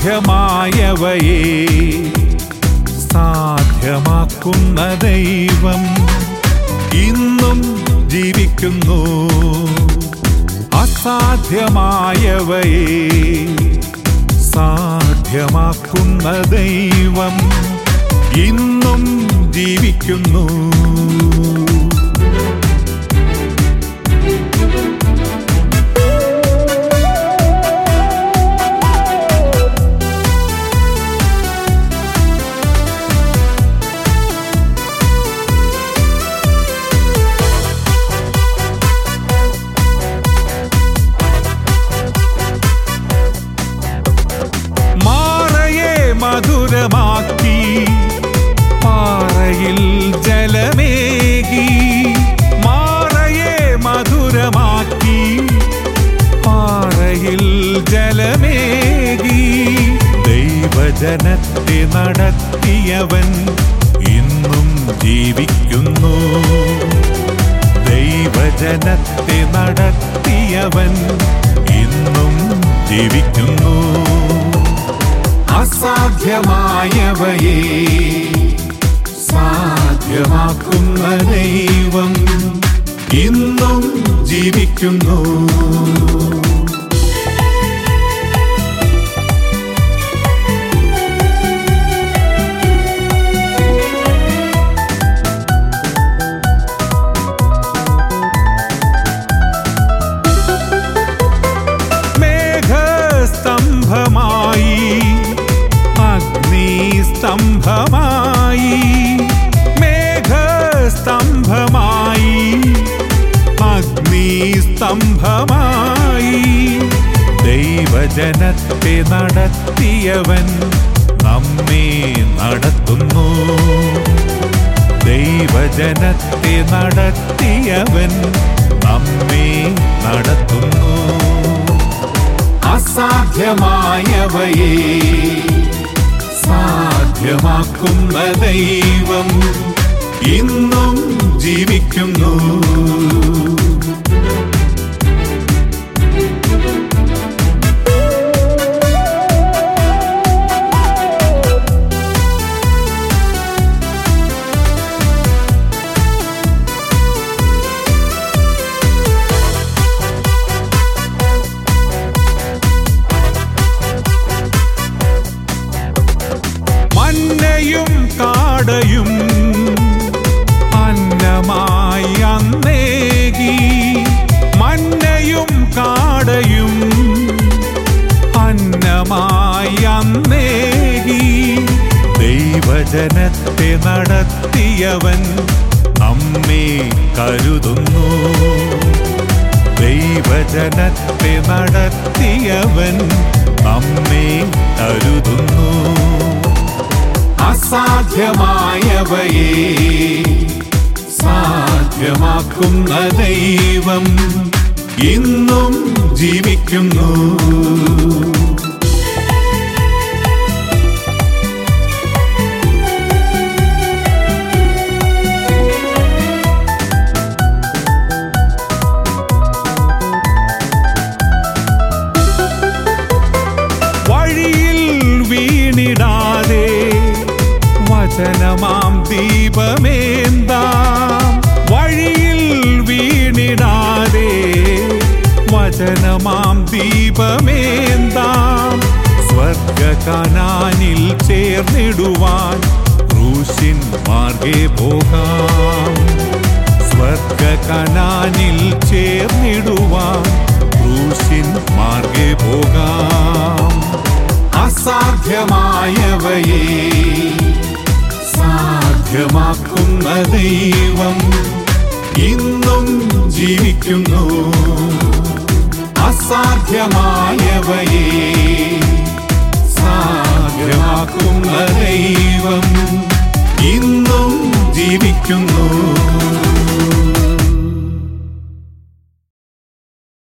അസാധ്യമായവയെ സാധ്യമാക്കുന്ന ദൈവം ഇന്നും ജീവിക്കുന്നു അസാധ്യമായവയെ സാധ്യമാക്കുന്ന ദൈവം ഇന്നും ജീവിക്കുന്നു മാറയെ മധുരമാക്കി പാറയിൽ ജലമേകി മാറയെ മധുരമാക്കി പാറയിൽ ജലമേകി ദൈവജനത്തെ നടത്തിയവൻ ഇന്നും ജീവിക്കുന്നു ദൈവജനത്തെ നടത്തിയവൻ ഇന്നും ജീവിക്കുന്നു അസാധ്യമായവയെ സാധ്യമാക്കുന്ന ദൈവം ഇന്നും ജീവിക്കുന്നു മേഘസ്തംഭമായി അഗ്നിസ്തംഭമായി മേഘസ്തംഭമായി അഗ്നിസ്തംഭമായി ദൈവജനത്തെ നടത്തിയവൻ നമ്മെ നടത്തുന്നു ദൈവജനത്തെ നടത്തിയവൻ നമ്മെ നടത്തുന്നു അസാധ്യമായവയെ സാധ്യമാക്കുന്ന ദൈവം ഇന്നും ജീവിക്കുന്നു മന്നയും കാടയും അന്നമായി അന്നേകി മന്നയും കാടയും അന്നമായി അന്നേകി ദൈവജനത്തെ നടത്തിയവൻ നമ്മെ കരുതുന്നു ദൈവജനത്തെ നടത്തിയവൻ നമ്മെ കരുതുന്നു അസാധ്യമായവയെ സാധ്യമാക്കുന്ന ദൈവം ഇന്നും ജീവിക്കുന്നു വഴിയിൽ വീണിടാതെ വചനമാം ദീപമേന്താം വഴിയിൽ വീണിടാതെ വചനമാം ദീപമേന്താം സ്വർഗകനാനിൽ ചേർന്നിടുവാൻ ക്രൂശിൻ മാർഗേ പോകാം സ്വർഗകനാനിൽ ചേർന്നിടുവാൻ ക്രൂശിൻ മാർഗേ പോകാം അസാധ്യമായവയെ സാധ്യമാക്കുന്ന ദൈവം ഇന്നും ജീവിക്കുന്നു അസാധ്യമായവയെ സാധ്യമാക്കുന്ന ദൈവം ഇന്നും ജീവിക്കുന്നു